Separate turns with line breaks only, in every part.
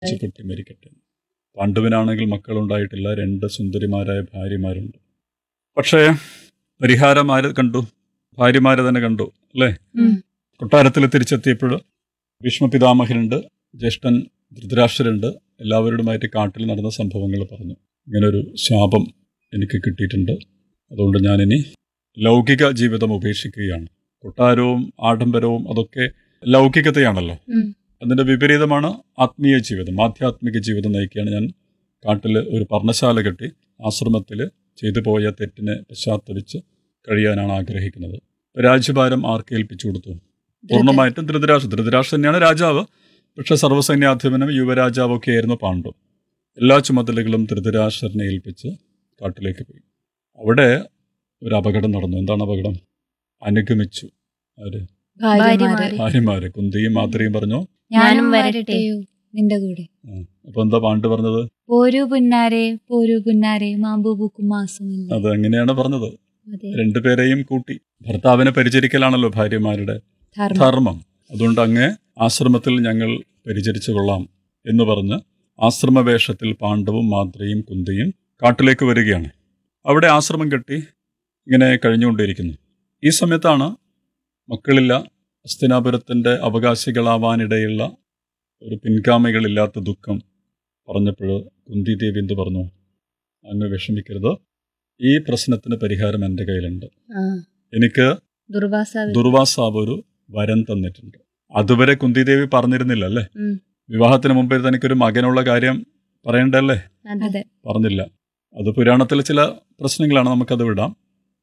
പൊട്ടി മരിക്കട്ടെ പാണ്ഡുവിനാണെങ്കിൽ മക്കളുണ്ടായിട്ടില്ല രണ്ട് സുന്ദരിമാരായ ഭാര്യമാരുണ്ട് പക്ഷേ പരിഹാരം ആര് കണ്ടു ഭാര്യമാരെ തന്നെ കണ്ടു അല്ലേ
ഉം.
കൊട്ടാരത്തിൽ തിരിച്ചെത്തിയപ്പോൾ ഭീഷ്മപിതാമഹനുണ്ട് ജ്യേഷ്ഠൻ ധൃതരാഷ്ട്രരുണ്ട് എല്ലാവരോടുമായിട്ട് കാട്ടിൽ നടന്ന സംഭവങ്ങൾ പറഞ്ഞു ഇങ്ങനൊരു ശാപം എനിക്ക് കിട്ടിയിട്ടുണ്ട് അതുകൊണ്ട് ഞാനിനി ലൗകിക ജീവിതം ഉപേക്ഷിക്കുകയാണ് കൊട്ടാരവും ആഡംബരവും അതൊക്കെ ലൗകികതയാണല്ലോ
ഉം.
അതിന്റെ വിപരീതമാണ് ആത്മീയ ജീവിതം ആധ്യാത്മിക ജീവിതം നയിക്കുകയാണ് ഞാൻ കാട്ടിൽ ഒരു പർണശാല കെട്ടി ആശ്രമത്തിൽ ചെയ്തു പോയ തെറ്റിനെ പശ്ചാത്തലിച്ച് കഴിയാനാണ് ആഗ്രഹിക്കുന്നത് രാജ്യഭാരം ആർക്ക് ഏൽപ്പിച്ചു കൊടുത്തു പൂർണ്ണമായിട്ടും ധൃതരാഷ്ട്ര ധൃതരാഷ്ട്ര തന്നെയാണ് രാജാവ് പക്ഷെ സർവ്വസൈന്യാധിപനും യുവരാജാവും ഒക്കെ ആയിരുന്നു പാണ്ഡു എല്ലാ ചുമതലകളും ധൃതരാഷ്ട്രനെ ഏൽപ്പിച്ച് കാട്ടിലേക്ക് പോയി അവിടെ ഒരു അപകടം നടന്നു എന്താണ് അപകടം അനുഗമിച്ചു ആര്
ഭാര്യമാര്
ഭാര്യമാര് കുന്തിയും മാത്രയും പറഞ്ഞു
ഞാനും വരട്ടെയോ നിന്റെ കൂടെ
ആ, അപ്പൊ എന്താ പാണ്ഡു പറഞ്ഞത്
പോരൂ പുന്നാരെ പോരൂ പുന്നാരെ മാമ്പൂ പൂക്കും മാസമില്ല
അത് അങ്ങനെയാണ് പറഞ്ഞത്
അതെ
രണ്ടുപേരെയും കൂട്ടി ഭർത്താവിനെ പരിചരിക്കലാണല്ലോ ഭാര്യമാരുടെ
ധർമ്മം
ധർമ്മം അതുകൊണ്ട് അങ്ങേ ആശ്രമത്തിൽ ഞങ്ങൾ പരിചരിച്ചു കൊള്ളാം എന്ന് പറഞ്ഞ് ആശ്രമവേഷത്തിൽ പാണ്ഡവും മാത്രയും കുന്തിയും കാട്ടിലേക്ക് വരികയാണ് അവിടെ ആശ്രമം കെട്ടി ഇങ്ങനെ കഴിഞ്ഞുകൊണ്ടിരിക്കുന്നു ഈ സമയത്താണ് മക്കളില്ല ഹസ്തിനാപുരത്തിൻ്റെ അവകാശികളാവാനിടയുള്ള ഒരു പിൻഗാമികളില്ലാത്ത ദുഃഖം പറഞ്ഞപ്പോൾ കുന്തി ദേവി എന്ത് പറഞ്ഞു അങ്ങ് വിഷമിക്കരുത് ഈ പ്രശ്നത്തിന് പരിഹാരം എൻ്റെ കയ്യിലുണ്ട്
ആ,
എനിക്ക്
ദുർവാസാവ്
ദുർവാസാവ് ഒരു വരം തന്നിട്ടുണ്ട് അതുവരെ കുന്തിദേവി പറഞ്ഞിരുന്നില്ല അല്ലേ
ഉം.
വിവാഹത്തിന് മുമ്പേ തനിക്കൊരു മകനുള്ള കാര്യം പറയണ്ടല്ലേ
അതെ
പറഞ്ഞില്ല അത് പുരാണത്തിലെ ചില പ്രശ്നങ്ങളാണ് നമുക്കത് വിടാം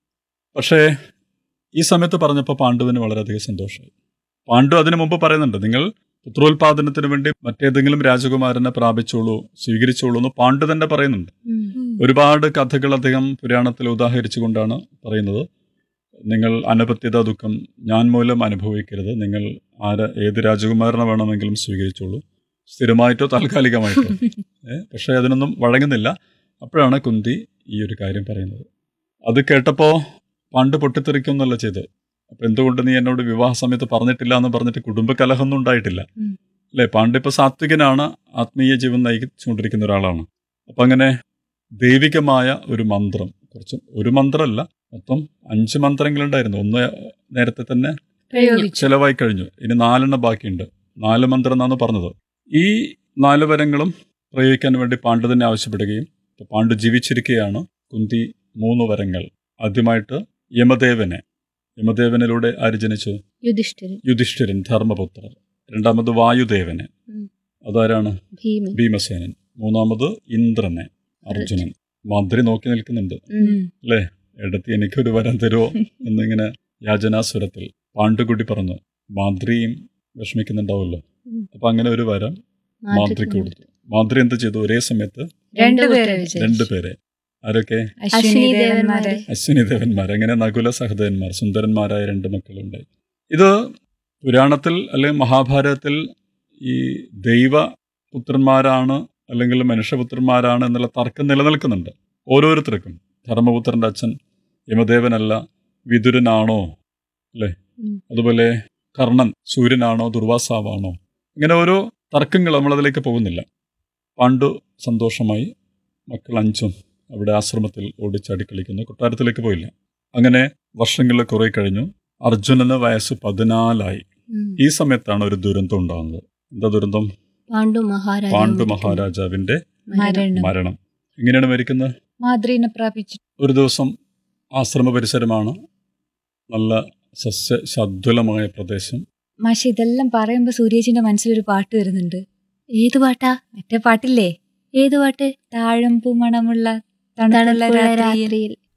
പക്ഷേ ഈ സമയത്ത് പറഞ്ഞപ്പോൾ പാണ്ഡുവിന് വളരെയധികം സന്തോഷമായി പാണ്ഡു അതിനു മുമ്പ് പറയുന്നുണ്ട് നിങ്ങൾ പുത്രോത്പാദനത്തിന് വേണ്ടി മറ്റേതെങ്കിലും രാജകുമാരനെ പ്രാപിച്ചോളൂ സ്വീകരിച്ചോളൂ എന്ന് പാണ്ഡു തന്നെ പറയുന്നുണ്ട് ഒരുപാട് കഥകൾ അദ്ദേഹം പുരാണത്തിൽ ഉദാഹരിച്ചുകൊണ്ടാണ് പറയുന്നത് നിങ്ങൾ അനപത്യത ദുഃഖം ഞാൻ മൂലം അനുഭവിക്കരുത് നിങ്ങൾ ആര് ഏത് രാജകുമാരനെ വേണമെങ്കിലും സ്വീകരിച്ചോളൂ സ്ഥിരമായിട്ടോ താൽക്കാലികമായിട്ടോ ഏ, പക്ഷേ അതിനൊന്നും വഴങ്ങുന്നില്ല അപ്പോഴാണ് കുന്തി ഈ ഒരു കാര്യം പറയുന്നത് അത് കേട്ടപ്പോൾ പണ്ട് പൊട്ടിത്തെറിക്കൊന്നല്ല ചെയ്ത് അപ്പം എന്തുകൊണ്ട് നീ എന്നോട് വിവാഹ സമയത്ത് പറഞ്ഞിട്ടില്ല എന്ന് പറഞ്ഞിട്ട് കുടുംബകലഹമൊന്നും ഉണ്ടായിട്ടില്ല
ഉം.
അല്ലേ പാണ്ഡിപ്പ സാത്വികനാണ് ആത്മീയ ജീവൻ നയിച്ചുകൊണ്ടിരിക്കുന്ന ഒരാളാണ് അപ്പം അങ്ങനെ ദൈവികമായ ഒരു മന്ത്രം കുറച്ച് ഒരു മന്ത്രമല്ല മൊത്തം അഞ്ച് മന്ത്രങ്ങളുണ്ടായിരുന്നു ഒന്ന് നേരത്തെ തന്നെ
പ്രയോഗിച്ചു
ചെലവായി കഴിഞ്ഞു ഇനി നാലെണ്ണം ബാക്കിയുണ്ട് നാല് മന്ത്രം എന്നാണ് പറഞ്ഞത് ഈ നാല് വരങ്ങളും പ്രയോഗിക്കാൻ വേണ്ടി പാണ്ഡു തന്നെ ആവശ്യപ്പെടുകയും ഇപ്പൊ പാണ്ഡു ജീവിച്ചിരിക്കുകയാണ് കുന്തി മൂന്ന് വരങ്ങൾ ആദ്യമായിട്ട് യമദേവനെ യമദേവനിലൂടെ ആര് ജനിച്ചു
യുധിഷ്ഠിരൻ
യുധിഷ്ഠിരൻ ധർമ്മപുത്രർ രണ്ടാമത് വായുദേവനെ
ഉം.
അതാരാണ്
ഭീമൻ
ഭീമസേനൻ മൂന്നാമത് ഇന്ദ്രനെ അർജുനൻ മന്ത്രി നോക്കി നിൽക്കുന്നുണ്ട്
ഉം.
അല്ലേ എടുത്ത് എനിക്കൊരു വരം തരുമോ എന്നിങ്ങനെ യാചനാസ്വരത്തിൽ പാണ്ഡുകുട്ടി പറഞ്ഞു മാന്ത്രിയും വിഷമിക്കുന്നുണ്ടാവുമല്ലോ
ഉം.
അപ്പൊ അങ്ങനെ ഒരു വരം മാന്ത്രിക്ക് കൊടുത്തു മാന്ത്രി എന്ത് ചെയ്തു ഒരേ സമയത്ത്
രണ്ടുപേരെ
രണ്ടുപേരെ ആരൊക്കെ
അശ്വിനി ദേവന്മാരെ
അശ്വിനി ദേവന്മാർ അങ്ങനെ നകുല സഹദേവന്മാർ സുന്ദരന്മാരായ രണ്ട് മക്കളുണ്ടായി ഇത് പുരാണത്തിൽ അല്ലെങ്കിൽ മഹാഭാരതത്തിൽ ഈ ദൈവപുത്രന്മാരാണ് അല്ലെങ്കിൽ മനുഷ്യപുത്രന്മാരാണ് എന്നുള്ള തർക്കം നിലനിൽക്കുന്നുണ്ട് ഓരോരുത്തർക്കും ധർമ്മപുത്രന്റെ അച്ഛൻ യമദേവനല്ല വിതുരനാണോ അല്ലേ
ഉം.
അതുപോലെ കർണൻ സൂര്യനാണോ ദുർവാസാവാണോ ഇങ്ങനെ ഓരോ തർക്കങ്ങൾ നമ്മളതിലേക്ക് പോകുന്നില്ല പാണ്ഡു സന്തോഷമായി മക്കൾ അഞ്ചും അവിടെ ആശ്രമത്തിൽ ഓടിച്ചാടി കളിക്കുന്നു കൊട്ടാരത്തിലേക്ക് പോയില്ല അങ്ങനെ വർഷങ്ങളിൽ കുറെ കഴിഞ്ഞു അർജുനന് വയസ്സ് പതിനാലായി
ഉം.
ഈ സമയത്താണ് ഒരു ദുരന്തം ഉണ്ടാകുന്നത് എന്താ ദുരന്തം
പാണ്ഡു മഹാരാജ
പാണ്ഡു മഹാരാജാവിന്റെ
മരണം
മരണം എങ്ങനെയാണ് മരിക്കുന്നത്
മാദ്രീനെ പ്രാപിച്ചു
ഒരു ദിവസം ആശ്രമ പരിസരമാണ് നല്ല സസ്യ ശദ്വലമായ പ്രദേശം
മാഷി ഇതെല്ലാം പറയുമ്പോ സൂര്യേച്ചിന്റെ മനസ്സിലൊരു പാട്ട് വരുന്നുണ്ട് ഏത് പാട്ടാ മറ്റേ പാട്ടില്ലേ ഏത് പാട്ട് താഴമ്പൂ മണമുള്ള തണുത്തുള്ള രാത്രിയിൽ